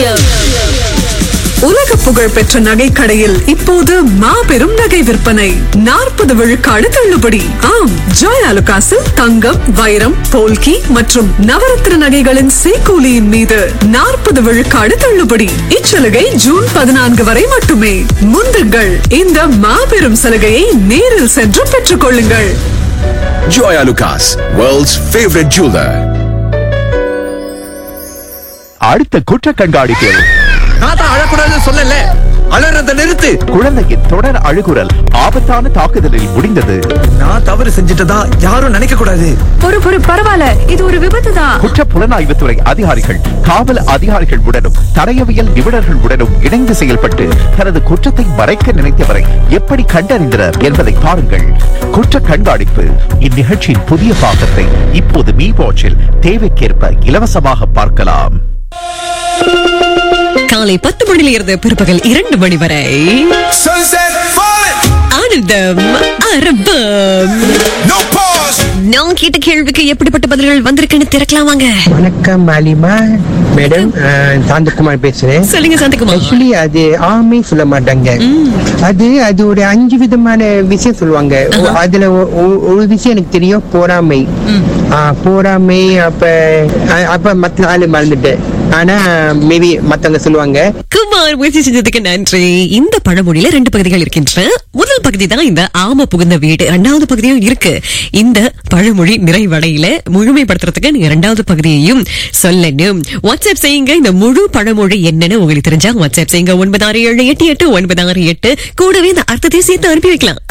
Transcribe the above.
விஷயம் உலக புகழ் பெற்ற நகை கடையில் இப்போது மாபெரும் நகை விற்பனை நாற்பது விழுக்காடு தள்ளுபடி ஆம் ஜாய் அலுகாசில் தங்கம் வைரம் போல்கி மற்றும் நவரத்ன நகைகளின் சேக்கூலியின் மீது நாற்பது விழுக்காடு தள்ளுபடி இச்சலுகை ஜூன் பதினான்கு வரை மட்டுமே முந்துங்கள் இந்த மாபெரும் சலுகையை நேரில் சென்று பெற்றுக் கொள்ளுங்கள் Joya Lucas, world's favorite jeweler. அடுத்த குற்ற கண்காணிப்பில் நான் தான் அழக்கூடாதுன்னு சொல்லல அழறத நிறுத்து குழந்தையின் தொடர் அழுகுரல் ஆபத்தான தாக்குதலில் முடிந்தது நான் தவறு செஞ்சுட்டதா யாரும் நினைக்க கூடாது பொறு பொறு பரவாயில்ல இது ஒரு விபத்து தான் குற்ற புலனாய்வுத்துறை அதிகாரிகள் காவல் அதிகாரிகள் உடனும் தடயவியல் நிபுணர்கள் உடனும் இணைந்து செயல்பட்டு தனது குற்றத்தை மறைக்க நினைத்தவரை எப்படி கண்டறிந்தனர் என்பதை பாருங்கள் குற்ற கண்காணிப்பு இந்நிகழ்ச்சியின் புதிய பாகத்தை இப்போது மீ வாட்சில் தேவைக்கேற்ப இலவசமாக பார்க்கலாம் காலை பத்து மணியில இருந்து பிற்பகல் இரண்டு மணி வரை Sunset falling, ஆனந்தம் அரபம் no pause. நான் கேட்ட கேள்விக்கு எப்படிப்பட்ட பதில்கள் வந்திருக்குன்னு திறக்கலாம் வாங்க வணக்கம் மாலிமா மேடம் சாந்தகுமார் பேசுறேன் சொல்லுங்க சாந்தகுமார் ஆக்சுவலி அது ஆமே சொல்ல மாட்டாங்க அது அது ஒரு அஞ்சு விதமான விஷயம் சொல்லுவாங்க ஒ- அதுல ஒ- ஒ- ஒரு விஷயம் எனக்கு தெரியும் போராமை ஆ, போராமை அப்ப அ- அப்ப மத்த நாள் மறந்துட்டேன் ஆனா மேபி மத்தவங்க சொல்லுவாங்க குமார் முயற்சி செஞ்சதுக்கு நன்றி இந்த பழமொழியில ரெண்டு பகுதிகள் இருக்கின்றன முதல் பகுதி தான் இந்த ஆம புகுந்த வீடு இரண்டாவது பகுதியும் இருக்கு இந்த பழமொழி நிறைவடையில முழுமைப்படுத்துறதுக்கு நீங்க இரண்டாவது பகுதியையும் சொல்லணும் வாட்ஸ்அப் செய்யுங்க இந்த முழு பழமொழி என்னன்னு உங்களுக்கு தெரிஞ்சா வாட்ஸ்அப் செய்யுங்க ஒன்பது ஆறு ஏழு எட்டு எட்டு ஒன்பது ஆறு எட்டு கூடவே இந்த அர்த்தத்தை சேர்த்து அனுப்பி வைக்கலாம்